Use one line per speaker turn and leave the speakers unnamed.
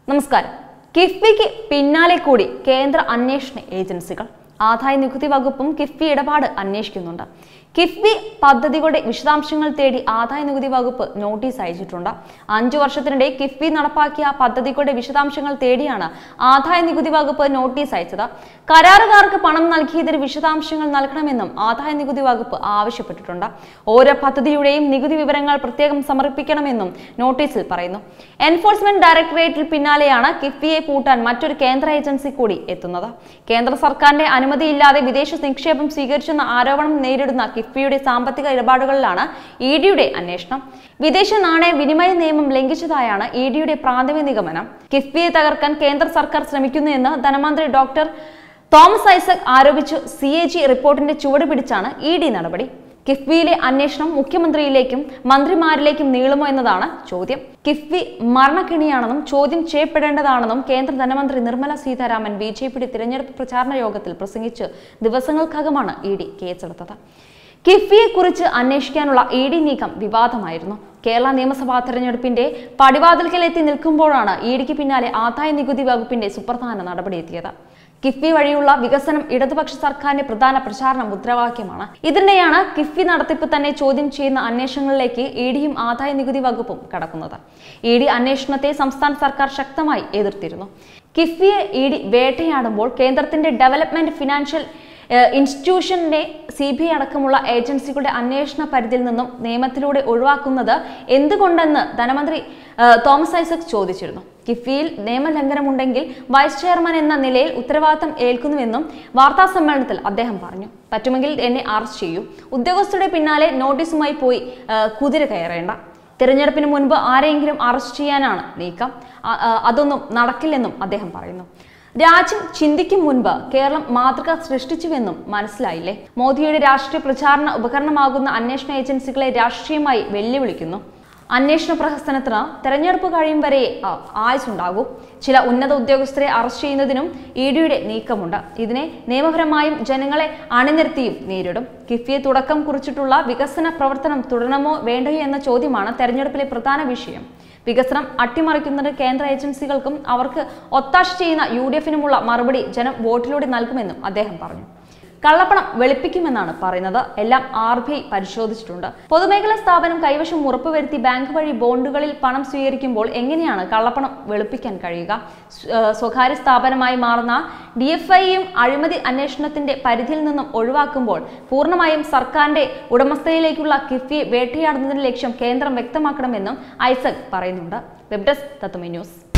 നമസ്കാരം കിഫ്ബിക്ക് പിന്നാലെ കൂടി കേന്ദ്ര അന്വേഷണ ഏജൻസികൾ ആദായ നികുതി വകുപ്പും കിഫ്ബി ഇടപാട് അന്വേഷിക്കുന്നുണ്ട് കിഫ്ബി പദ്ധതികളുടെ വിശദാംശങ്ങൾ തേടി ആദായ നികുതി വകുപ്പ് നോട്ടീസ് അയച്ചിട്ടുണ്ട് അഞ്ചു വർഷത്തിനിടെ കിഫ്ബി നടപ്പാക്കിയ പദ്ധതികളുടെ വിശദാംശങ്ങൾ തേടിയാണ് ആദായ നികുതി വകുപ്പ് നോട്ടീസ് അയച്ചത് കരാറുകാർക്ക് പണം നൽകിയതിന് വിശദാംശങ്ങൾ നൽകണമെന്നും ആദായ നികുതി വകുപ്പ് ആവശ്യപ്പെട്ടിട്ടുണ്ട് ഓരോ പദ്ധതിയുടെയും നികുതി വിവരങ്ങൾ പ്രത്യേകം സമർപ്പിക്കണമെന്നും നോട്ടീസിൽ പറയുന്നു എൻഫോഴ്സ്മെന്റ് ഡയറക്ടറേറ്റിൽ പിന്നാലെയാണ് കിഫ്ബിയെ പൂട്ടാൻ മറ്റൊരു കേന്ദ്ര ഏജൻസി കൂടി എത്തുന്നത് കേന്ദ്ര സർക്കാരിന്റെ അനുമതിയില്ലാതെ വിദേശ നിക്ഷേപം സ്വീകരിച്ചെന്ന ആരോപണം നേരിടുന്ന കിഫ്ബിയുടെ സാമ്പത്തിക ഇടപാടുകളിലാണ് ഇ ഡിയുടെ അന്വേഷണം വിദേശ നാണയ വിനിമയ നിയമം ലംഘിച്ചതായാണ് ഇ ഡിയുടെ പ്രാഥമിക നിഗമനം കിഫ്ബിയെ തകർക്കാൻ കേന്ദ്ര സർക്കാർ ശ്രമിക്കുന്നു എന്ന് ധനമന്ത്രി ഡോക്ടർ തോമസ് ഐസക് ആരോപിച്ചു സി എ ജി റിപ്പോർട്ടിന്റെ ചുവട് പിടിച്ചാണ് ഇ ഡി നടപടി കിഫ്ബിയിലെ അന്വേഷണം മുഖ്യമന്ത്രിയിലേക്കും മന്ത്രിമാരിലേക്കും നീളുമോ എന്നതാണ് ചോദ്യം കിഫ്ബി മരണക്കിണിയാണെന്നും ചോദ്യം ചെയ്യപ്പെടേണ്ടതാണെന്നും കേന്ദ്ര ധനമന്ത്രി നിർമ്മല സീതാരാമൻ ബി ജെ പിയുടെ തിരഞ്ഞെടുപ്പ് പ്രചാരണ യോഗത്തിൽ പ്രസംഗിച്ച് ദിവസങ്ങൾക്കകമാണ് ഇ ഡി കേസെടുത്തത് കിഫ്ബിയെ കുറിച്ച് അന്വേഷിക്കാനുള്ള ഇ ഡി നീക്കം വിവാദമായിരുന്നു കേരള നിയമസഭാ തെരഞ്ഞെടുപ്പിന്റെ പടിവാതിൽക്കൽ എത്തി നിൽക്കുമ്പോഴാണ് ഇ ഡിക്ക് പിന്നാലെ ആദായ നികുതി വകുപ്പിന്റെ സുപ്രധാന നടപടിയെത്തിയത് കിഫ്ബി വഴിയുള്ള വികസനം ഇടതുപക്ഷ സർക്കാരിന്റെ പ്രധാന പ്രചാരണ മുദ്രാവാക്യമാണ് ഇതിനിടെയാണ് കിഫ്ബി നടത്തിപ്പ് തന്നെ ചോദ്യം ചെയ്യുന്ന അന്വേഷണങ്ങളിലേക്ക് ഇ ഡിയും ആദായ നികുതി വകുപ്പും കടക്കുന്നത് ഇ ഡി അന്വേഷണത്തെ സംസ്ഥാന സർക്കാർ ശക്തമായി എതിർത്തിരുന്നു കിഫ്ബിയെ ഇ ഡി വേട്ടയാടുമ്പോൾ കേന്ദ്രത്തിന്റെ ഡെവലപ്മെന്റ് ഫിനാൻഷ്യൽ ഏഹ് ഇൻസ്റ്റിറ്റ്യൂഷനെ സി ബി ഐ അടക്കമുള്ള ഏജൻസികളുടെ അന്വേഷണ പരിധിയിൽ നിന്നും നിയമത്തിലൂടെ ഒഴിവാക്കുന്നത് എന്തുകൊണ്ടെന്ന് ധനമന്ത്രി ഏഹ് തോമസ് ഐസക് ചോദിച്ചിരുന്നു കിഫ്ബിയിൽ നിയമലംഘനമുണ്ടെങ്കിൽ വൈസ് ചെയർമാൻ എന്ന നിലയിൽ ഉത്തരവാദിത്തം ഏൽക്കുന്നുവെന്നും വാർത്താ സമ്മേളനത്തിൽ അദ്ദേഹം പറഞ്ഞു പറ്റുമെങ്കിൽ എന്നെ അറസ്റ്റ് ചെയ്യൂ ഉദ്യോഗസ്ഥരുടെ പിന്നാലെ നോട്ടീസുമായി പോയി ഏഹ് കുതിര കയറേണ്ട തിരഞ്ഞെടുപ്പിന് മുൻപ് ആരെങ്കിലും അറസ്റ്റ് ചെയ്യാനാണ് നീക്കം അ- അ- അതൊന്നും നടക്കില്ലെന്നും അദ്ദേഹം പറയുന്നു രാജ്യം ചിന്തിക്കും മുൻപ് കേരളം മാതൃക സൃഷ്ടിച്ചുവെന്നും മനസ്സിലായില്ലേ മോദിയുടെ രാഷ്ട്രീയ പ്രചാരണ ഉപകരണമാകുന്ന അന്വേഷണ ഏജൻസികളെ രാഷ്ട്രീയമായി വെല്ലുവിളിക്കുന്നു അന്വേഷണ പ്രഹസനത്തിന് തെരഞ്ഞെടുപ്പ് കഴിയും വരെ ആ, ആയുസ്സുണ്ടാകും ചില ഉന്നത ഉദ്യോഗസ്ഥരെ അറസ്റ്റ് ചെയ്യുന്നതിനും ഇ ഡിയുടെ നീക്കമുണ്ട് ഇതിനെ നിയമപരമായും ജനങ്ങളെ അണിനിരത്തിയും നേരിടും കിഫിയെ തുടക്കം കുറിച്ചിട്ടുള്ള വികസന പ്രവർത്തനം തുടരണമോ വേണ്ടയോ എന്ന ചോദ്യമാണ് തെരഞ്ഞെടുപ്പിലെ പ്രധാന വിഷയം വികസനം അട്ടിമറിക്കുന്നത് കേന്ദ്ര ഏജൻസികൾക്കും അവർക്ക് ഒത്താശ ചെയ്യുന്ന യു ഡി എഫിനുമുള്ള മറുപടി ജനം വോട്ടിലൂടെ നൽകുമെന്നും അദ്ദേഹം പറഞ്ഞു കള്ളപ്പണം വെളുപ്പിക്കുമെന്നാണ് പറയുന്നത് എല്ലാം ആർ ബി ഐ പരിശോധിച്ചിട്ടുണ്ട് പൊതുമേഖലാ സ്ഥാപനം കൈവശം ഉറപ്പുവരുത്തി ബാങ്ക് വഴി ബോണ്ടുകളിൽ പണം സ്വീകരിക്കുമ്പോൾ എങ്ങനെയാണ് കള്ളപ്പണം വെളുപ്പിക്കാൻ കഴിയുക സ്- ഏഹ് സ്വകാര്യ സ്ഥാപനമായി മാറുന്ന ഡി എഫ് ഐയും അഴിമതി അന്വേഷണത്തിന്റെ പരിധിയിൽ നിന്നും ഒഴിവാക്കുമ്പോൾ പൂർണ്ണമായും സർക്കാരിന്റെ ഉടമസ്ഥതയിലേക്കുള്ള കിഫ്ബിയെ വേട്ടയാടുന്നതിന്റെ ലക്ഷ്യം കേന്ദ്രം വ്യക്തമാക്കണമെന്നും ഐസക് പറയുന്നുണ്ട് വെബ് ഡെസ്ക് തത്വമി ന്യൂസ്